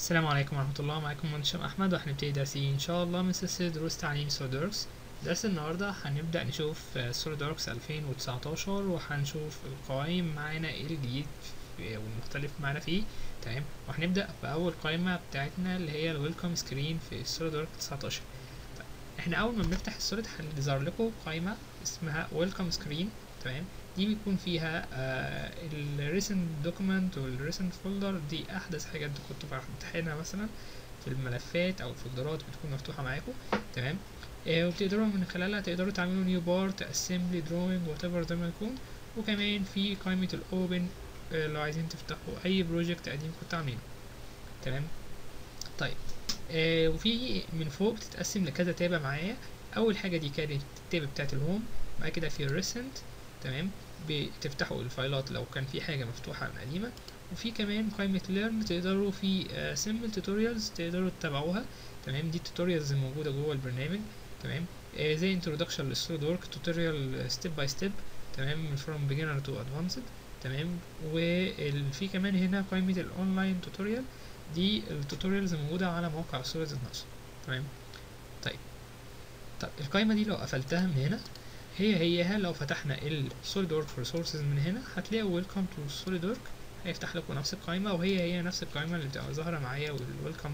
السلام عليكم ورحمة الله معاكم مهندس أحمد وهنبتدي درسي إن شاء الله من سلسلة دروس تعليم سوليدوركس درس النهاردة هنبدأ نشوف سوليدوركس 2019 وهنشوف القوائم معانا ايه الجديد والمختلف معانا فيه تمام وهنبدأ بأول قائمة بتاعتنا اللي هي الويلكم سكرين في سوليدوركس 19 احنا أول ما بنفتح السوليد هيظهر لكم قائمة اسمها ويلكم سكرين تمام دي بيكون فيها الريسنت دوكيمنت والريسنت فولدر دي احدث حاجات كنتوا فاتحينها مثلا في الملفات او الفولدرات بتكون مفتوحه معاكم تمام آه وبتقدروا من خلالها تقدروا تعملوا نيو بارت اسمبلي دروينج وات ايفر زي ما يكون وكمان في قائمه الاوبن آه لو عايزين تفتحوا اي بروجكت قديم كنتوا عاملينه تمام طيب آه وفي من فوق بتتقسم لكذا تابه معايا اول حاجه دي كانت التابه بتاعت الهوم بعد كده في الريسنت تمام بتفتحوا الفايلات لو كان في حاجة مفتوحة من قديمة وفي كمان قائمة ليرن تقدروا في سيمبل توتوريالز تقدروا تتابعوها تمام دي التوتوريالز الموجودة جوه البرنامج تمام آه زي انترودكشن للسوليد ورك توتوريال ستيب باي ستيب تمام فروم بيجنر تو ادفانسد تمام وفي كمان هنا قائمة الاونلاين توتوريال دي التوتوريالز الموجودة على موقع السوليد نفسه تمام طيب طب القائمة دي لو قفلتها من هنا هي هيها لو فتحنا السوليد ورك ريسورسز من هنا هتلاقوا ويلكم تو سوليد ورك هيفتح لكم نفس القائمه وهي هي نفس القائمه اللي بتبقى ظاهره معايا والويلكم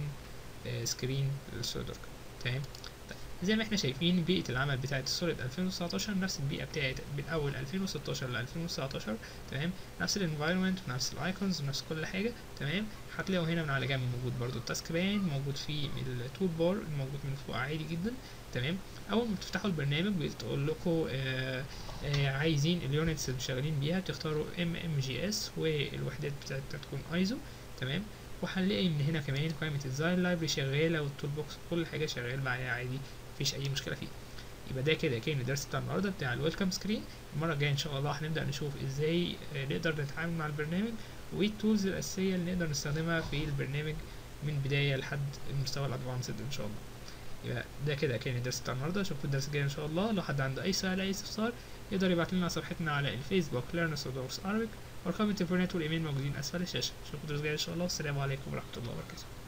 سكرين للسوليد ورك تمام طيب زي ما احنا شايفين بيئه العمل بتاعه السوليد 2019 نفس البيئه بتاعت من اول 2016 ل 2019 تمام نفس الانفايرمنت ونفس الايكونز ونفس كل حاجه تمام هتلاقوا هنا من على جنب موجود برضو التاسك بان موجود فيه التول بار الموجود من فوق عادي جدا تمام اول ما بتفتحوا البرنامج بتقول لكم آه آه عايزين اليونتس اللي شغالين بيها بتختاروا ام ام جي اس والوحدات بتاعتها تكون ايزو تمام وهنلاقي من هنا كمان قائمه الزاين لايبرري شغاله والتول بوكس كل حاجه شغال معايا عادي مفيش اي مشكله فيه يبقى ده كده كان الدرس بتاع النهارده بتاع الويلكم سكرين المره الجايه ان شاء الله هنبدا نشوف ازاي آه نقدر نتعامل مع البرنامج وايه التولز الاساسيه اللي نقدر نستخدمها في البرنامج من بدايه لحد المستوى الادفانسد ان شاء الله يبقى ده كده كان الدرس بتاع النهارده اشوفكم الدرس الجاي ان شاء الله لو حد عنده اي سؤال اي استفسار يقدر يبعت لنا على صفحتنا على الفيسبوك ليرنرز اوف Arabic وارقام التليفونات والايميل موجودين اسفل الشاشه اشوفكم الدرس الجاي ان شاء الله والسلام عليكم ورحمه الله وبركاته